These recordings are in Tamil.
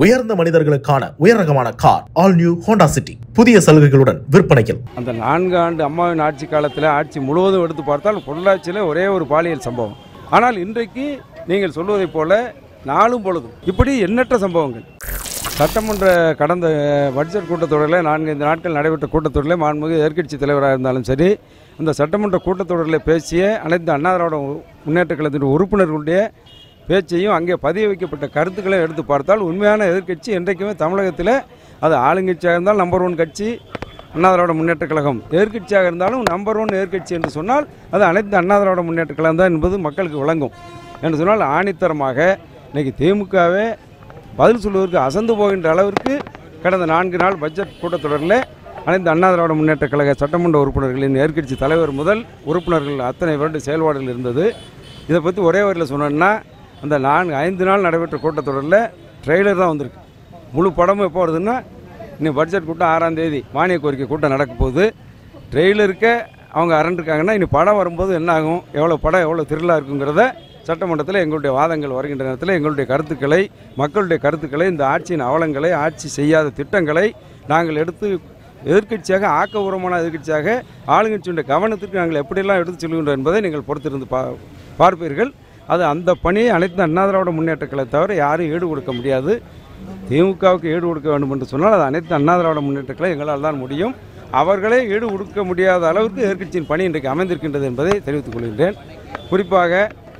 உயர்ந்த மனிதர்களுக்கான உயர் ரகமான car all new Honda City புதிய சலுகைகளுடன் விற்பனையில் அந்த நான்கு ஆண்டு அம்மாவின் ஆட்சி காலத்தில் ஆட்சி முழுவதும் எடுத்து பார்த்தால் பொள்ளாச்சியில் ஒரே ஒரு பாலியல் சம்பவம் ஆனால் இன்றைக்கு நீங்கள் சொல்வதைப் போல நாளும் பொழுதும் இப்படி எண்ணற்ற சம்பவங்கள் சட்டமன்ற கடந்த பட்ஜெட் கூட்டத்தொடரில் நான்கு ஐந்து நாட்கள் நடைபெற்ற கூட்டத்தொடரில் மாண்புமிகு எதிர்க்கட்சி தலைவராக இருந்தாலும் சரி அந்த சட்டமன்ற கூட்டத்தொடரில் பேசிய அனைத்து அண்ணா திராவிட முன்னேற்ற கழகத்தின் உறுப்பினர்களுடைய பேச்சையும் அங்கே பதிய வைக்கப்பட்ட கருத்துக்களை எடுத்து பார்த்தால் உண்மையான எதிர்க்கட்சி என்றைக்குமே தமிழகத்தில் அது ஆளுங்கட்சியாக இருந்தால் நம்பர் ஒன் கட்சி அண்ணா திராவிட முன்னேற்ற கழகம் எதிர்க்கட்சியாக இருந்தாலும் நம்பர் ஒன் எதிர்க்கட்சி என்று சொன்னால் அது அனைத்து அண்ணா திராவிட முன்னேற்ற கழகம் தான் என்பது மக்களுக்கு விளங்கும் என்று சொன்னால் ஆணித்தரமாக இன்னைக்கு திமுகவே பதில் சொல்வதற்கு அசந்து போகின்ற அளவிற்கு கடந்த நான்கு நாள் பட்ஜெட் கூட்டத்தொடரில் அனைத்து அண்ணா திராவிட முன்னேற்ற கழக சட்டமன்ற உறுப்பினர்களின் எதிர்க்கட்சி தலைவர் முதல் உறுப்பினர்கள் அத்தனை வருட செயல்பாடுகள் இருந்தது இதை பற்றி ஒரே வரியில் சொன்னோன்னா அந்த நான்கு ஐந்து நாள் நடைபெற்ற கூட்டத்தொடரில் ட்ரெய்லர் தான் வந்திருக்கு முழு படமும் எப்போ வருதுன்னா இன்னும் பட்ஜெட் கூட்டம் ஆறாம் தேதி மானிய கோரிக்கை கூட்டம் நடக்க போகுது ட்ரெய்லருக்கே அவங்க அரண்டிருக்காங்கன்னா இனி படம் வரும்போது என்ன ஆகும் எவ்வளோ படம் எவ்வளோ திருவிழா இருக்குங்கிறத சட்டமன்றத்தில் எங்களுடைய வாதங்கள் வருகின்ற நேரத்தில் எங்களுடைய கருத்துக்களை மக்களுடைய கருத்துக்களை இந்த ஆட்சியின் அவலங்களை ஆட்சி செய்யாத திட்டங்களை நாங்கள் எடுத்து எதிர்க்கட்சியாக ஆக்கபூர்வமான எதிர்க்கட்சியாக ஆளுங்கட்சியுடைய கவனத்திற்கு நாங்கள் எப்படியெல்லாம் எடுத்து செல்கின்றோம் என்பதை நீங்கள் பொறுத்திருந்து பா பார்ப்பீர்கள் அது அந்த பணியை அனைத்து அண்ணா திராவிட முன்னேற்ற கழகத்தை தவிர யாரும் ஈடு கொடுக்க முடியாது திமுகவுக்கு ஈடு கொடுக்க வேண்டும் என்று சொன்னால் அது அனைத்து அண்ணா திராவிட முன்னேற்ற கழகம் எங்களால் தான் முடியும் அவர்களே ஈடு கொடுக்க முடியாத அளவிற்கு எதிர்க்கட்சியின் பணி இன்றைக்கு அமைந்திருக்கின்றது என்பதை தெரிவித்துக் கொள்கின்றேன் குறிப்பாக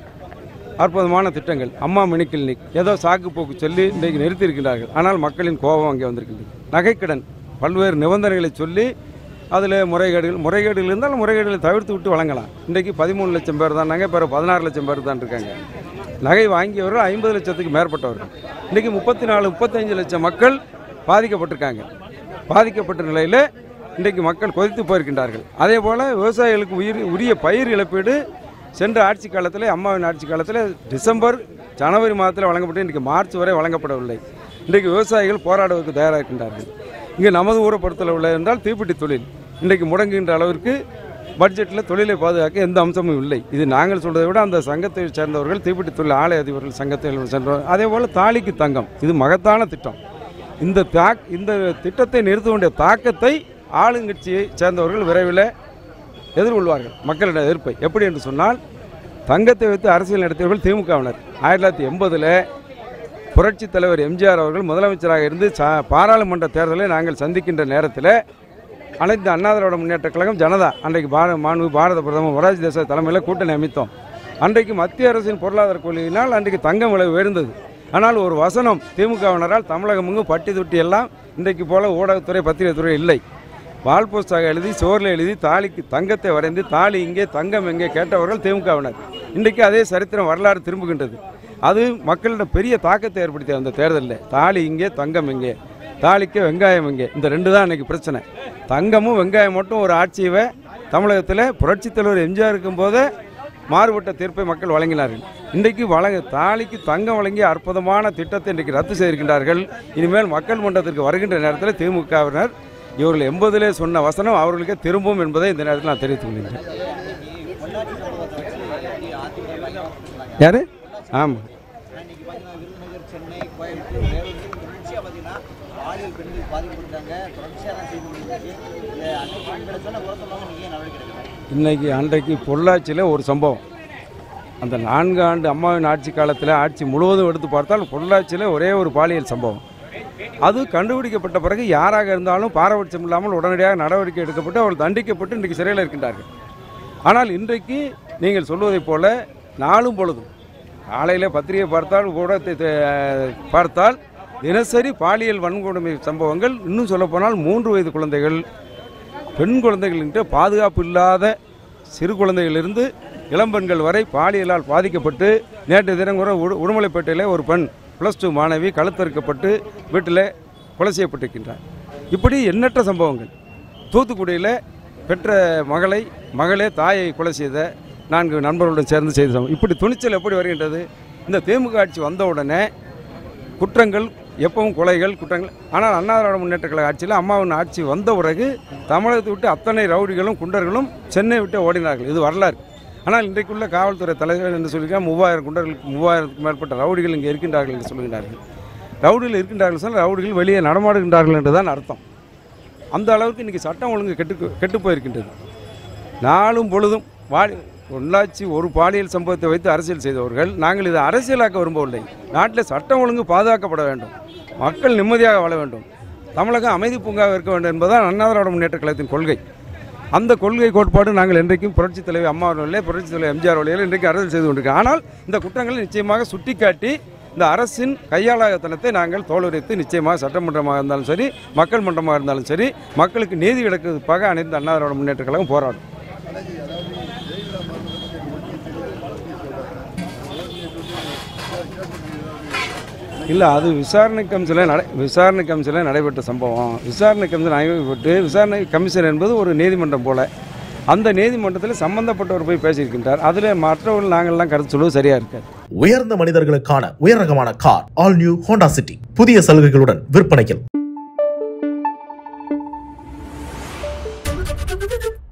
அற்புதமான திட்டங்கள் அம்மா மினி கிளினிக் ஏதோ சாக்கு போக்கு சொல்லி இன்றைக்கு நிறுத்தியிருக்கிறார்கள் ஆனால் மக்களின் கோபம் அங்கே வந்திருக்கின்றது நகைக்கடன் பல்வேறு நிபந்தனைகளை சொல்லி அதில் முறைகேடுகள் முறைகேடுகள் இருந்தாலும் முறைகேடுகளை தவிர்த்து விட்டு வழங்கலாம் இன்றைக்கு பதிமூணு லட்சம் பேர் தான் நாங்கள் பிறகு பதினாறு லட்சம் பேர் தான் இருக்காங்க நகை வாங்கியவர்கள் ஐம்பது லட்சத்துக்கு மேற்பட்டவர்கள் இன்றைக்கி முப்பத்தி நாலு முப்பத்தஞ்சு லட்சம் மக்கள் பாதிக்கப்பட்டிருக்காங்க பாதிக்கப்பட்ட நிலையில் இன்றைக்கு மக்கள் கொதித்து போயிருக்கின்றார்கள் அதே போல் விவசாயிகளுக்கு உயிர் உரிய பயிர் இழப்பீடு சென்ற ஆட்சி காலத்தில் அம்மாவின் ஆட்சி காலத்தில் டிசம்பர் ஜனவரி மாதத்தில் வழங்கப்பட்டு இன்றைக்கு மார்ச் வரை வழங்கப்படவில்லை இன்றைக்கு விவசாயிகள் போராடுவதற்கு தயாராக இருக்கின்றார்கள் இங்கே நமது ஊரை பொறுத்தளவில் என்றால் தீப்பெட்டி தொழில் இன்றைக்கு முடங்குகின்ற அளவிற்கு பட்ஜெட்டில் தொழிலை பாதுகாக்க எந்த அம்சமும் இல்லை இது நாங்கள் சொல்றதை விட அந்த சங்கத்தை சேர்ந்தவர்கள் தீப்பெட்டி தொழில் ஆலை அதிபர்கள் சங்கத்தில் சென்றவர் அதே போல் தாலிக்கு தங்கம் இது மகத்தான திட்டம் இந்த தாக் இந்த திட்டத்தை நிறுத்த வேண்டிய தாக்கத்தை ஆளுங்கட்சியை சேர்ந்தவர்கள் விரைவில் எதிர்கொள்வார்கள் மக்களிடம் எதிர்ப்பை எப்படி என்று சொன்னால் தங்கத்தை வைத்து அரசியல் நடத்தியவர்கள் திமுகவினர் ஆயிரத்தி தொள்ளாயிரத்தி எண்பதில் புரட்சித் தலைவர் எம்ஜிஆர் அவர்கள் முதலமைச்சராக இருந்து சா பாராளுமன்ற தேர்தலை நாங்கள் சந்திக்கின்ற நேரத்தில் அனைத்து அண்ணா திராவிட முன்னேற்ற கழகம் ஜனதா அன்றைக்கு பார மாண்பு பாரத பிரதமர் மொராஜி தேசாய் தலைமையில் கூட்டணி அமைத்தோம் அன்றைக்கு மத்திய அரசின் பொருளாதார கொள்கையினால் அன்றைக்கு தங்கம் விலை உயர்ந்தது ஆனால் ஒரு வசனம் திமுகவினரால் தமிழகம் எங்கும் பட்டி தொட்டி எல்லாம் இன்றைக்கு போல ஊடகத்துறை பத்திரிகைத்துறை இல்லை வால் போஸ்டாக எழுதி சோறில் எழுதி தாலிக்கு தங்கத்தை வரைந்து தாலி இங்கே தங்கம் எங்கே கேட்டவர்கள் திமுகவினர் இன்றைக்கு அதே சரித்திரம் வரலாறு திரும்புகின்றது அது மக்களிடம் பெரிய தாக்கத்தை ஏற்படுத்திய அந்த தேர்தலில் தாலி இங்கே தங்கம் எங்கே தாலிக்கு வெங்காயம் எங்கே இந்த ரெண்டு தான் இன்றைக்கி பிரச்சனை தங்கமும் வெங்காயம் மட்டும் ஒரு ஆட்சியவை தமிழகத்தில் புரட்சித் தலைவர் எம்ஜிஆர் இருக்கும்போதே மாறுபட்ட தீர்ப்பை மக்கள் வழங்கினார்கள் இன்றைக்கு வழங்க தாலிக்கு தங்கம் வழங்கிய அற்புதமான திட்டத்தை இன்றைக்கு ரத்து செய்திருக்கின்றார்கள் இனிமேல் மக்கள் மன்றத்திற்கு வருகின்ற நேரத்தில் திமுகவினர் இவர்கள் எண்பதிலே சொன்ன வசனம் அவர்களுக்கே திரும்பும் என்பதை இந்த நேரத்தில் நான் தெரிவித்துக் கொள்கிறேன் யாரு ஆமாம் இன்னைக்கு பார்த்தீங்கன்னா விருதுநகர் சென்னை கோயம்புத்தூர் வேலூர் தொடர்ச்சியாக பார்த்தீங்கன்னா பாலியல் பெண்கள் பாதிக்கப்பட்டாங்க தொடர்ச்சியாக தான் செய்து முடிஞ்சிருக்கு இல்லை அன்னைக்கு பெண்களை சொன்ன குறைச்சவங்க நீங்கள் ஏன் நடவடிக்கை எடுக்கல இன்னைக்கு அன்றைக்கு பொள்ளாச்சியில் ஒரு சம்பவம் அந்த நான்கு ஆண்டு அம்மாவின் ஆட்சி காலத்தில் ஆட்சி முழுவதும் எடுத்து பார்த்தால் பொள்ளாச்சியில் ஒரே ஒரு பாலியல் சம்பவம் அது கண்டுபிடிக்கப்பட்ட பிறகு யாராக இருந்தாலும் பாரபட்சம் இல்லாமல் உடனடியாக நடவடிக்கை எடுக்கப்பட்டு அவர்கள் தண்டிக்கப்பட்டு இன்றைக்கு சிறையில் இருக்கின்றார்கள் ஆனால் இன்றைக்கு நீங்கள் சொல்வதைப் போல நாளும் பொழுதும் காலையில் பத்திரிகை பார்த்தால் ஊடகத்தை தே- பார்த்தால் தினசரி பாலியல் வன்கொடுமை சம்பவங்கள் இன்னும் சொல்லப்போனால் மூன்று வயது குழந்தைகள் பெண் குழந்தைகள்கிட்ட பாதுகாப்பு இல்லாத சிறு குழந்தைகளிலிருந்து இளம்பெண்கள் வரை பாலியலால் பாதிக்கப்பட்டு நேற்று தினம் கூட உடு உடுமலைப்பேட்டையில் ஒரு பெண் ப்ளஸ் டூ மாணவி கழுத்தறுக்கப்பட்டு வீட்டில் கொலை செய்யப்பட்டிருக்கின்றார் இப்படி எண்ணற்ற சம்பவங்கள் தூத்துக்குடியில் பெற்ற மகளை மகளே தாயை கொலை செய்த நான்கு நண்பர்களுடன் சேர்ந்து செய்த சம்பவம் இப்படி துணிச்சல் எப்படி வருகின்றது இந்த திமுக ஆட்சி வந்த உடனே குற்றங்கள் எப்பவும் கொலைகள் குற்றங்கள் ஆனால் அண்ணா திராவிட முன்னேற்ற கழக ஆட்சியில் அம்மாவின் ஆட்சி வந்த பிறகு தமிழகத்தை விட்டு அத்தனை ரவுடிகளும் குண்டர்களும் சென்னை விட்டு ஓடினார்கள் இது வரலாறு ஆனால் இன்றைக்குள்ள காவல்துறை தலைவர் என்று சொல்லியிருக்காங்க மூவாயிரம் குண்டர்களுக்கு மூவாயிரத்துக்கு மேற்பட்ட ரவுடிகள் இங்கே இருக்கின்றார்கள் என்று சொல்கிறார்கள் ரவுடிகள் இருக்கின்றார்கள் சொன்னால் ரவுடிகள் வெளியே நடமாடுகின்றார்கள் என்று தான் அர்த்தம் அந்த அளவுக்கு இன்றைக்கி சட்டம் ஒழுங்கு கெட்டு கெட்டு போயிருக்கின்றது நாளும் பொழுதும் வாடி பொள்ளாச்சி ஒரு பாலியல் சம்பவத்தை வைத்து அரசியல் செய்தவர்கள் நாங்கள் இதை அரசியலாக்க விரும்பவில்லை நாட்டில் சட்டம் ஒழுங்கு பாதுகாக்கப்பட வேண்டும் மக்கள் நிம்மதியாக வாழ வேண்டும் தமிழகம் அமைதி பூங்காக இருக்க வேண்டும் என்பதுதான் அண்ணா திராவிட முன்னேற்ற கழகத்தின் கொள்கை அந்த கொள்கை கோட்பாடு நாங்கள் என்றைக்கும் புரட்சித் தலைவர் அம்மா அவர்களே புரட்சித் தலைவர் எம்ஜிஆர் அவர்களே இன்றைக்கு அரசியல் செய்து கொண்டிருக்கோம் ஆனால் இந்த குற்றங்களை நிச்சயமாக சுட்டிக்காட்டி இந்த அரசின் கையாளாகத்தனத்தை நாங்கள் தோலுரைத்து நிச்சயமாக சட்டமன்றமாக இருந்தாலும் சரி மக்கள் மன்றமாக இருந்தாலும் சரி மக்களுக்கு நீதி கிடைக்கிறதுக்காக அனைத்து அண்ணா திராவிட முன்னேற்ற கழகம் போராடும் இல்லை அது விசாரணை கமிஷனில் நடை விசாரணை கமிஷனில் நடைபெற்ற சம்பவம் விசாரணை கமிஷன் அமைக்கப்பட்டு விசாரணை கமிஷன் என்பது ஒரு நீதிமன்றம் போல அந்த நீதிமன்றத்தில் சம்பந்தப்பட்டவர் போய் பேசியிருக்கின்றார் அதில் மற்றவர்கள் நாங்கள்லாம் கருத்து சொல்வது சரியாக இருக்காது உயர்ந்த மனிதர்களுக்கான உயர் ரகமான car all new Honda City புதிய சலுகைகளுடன் விற்பனையில்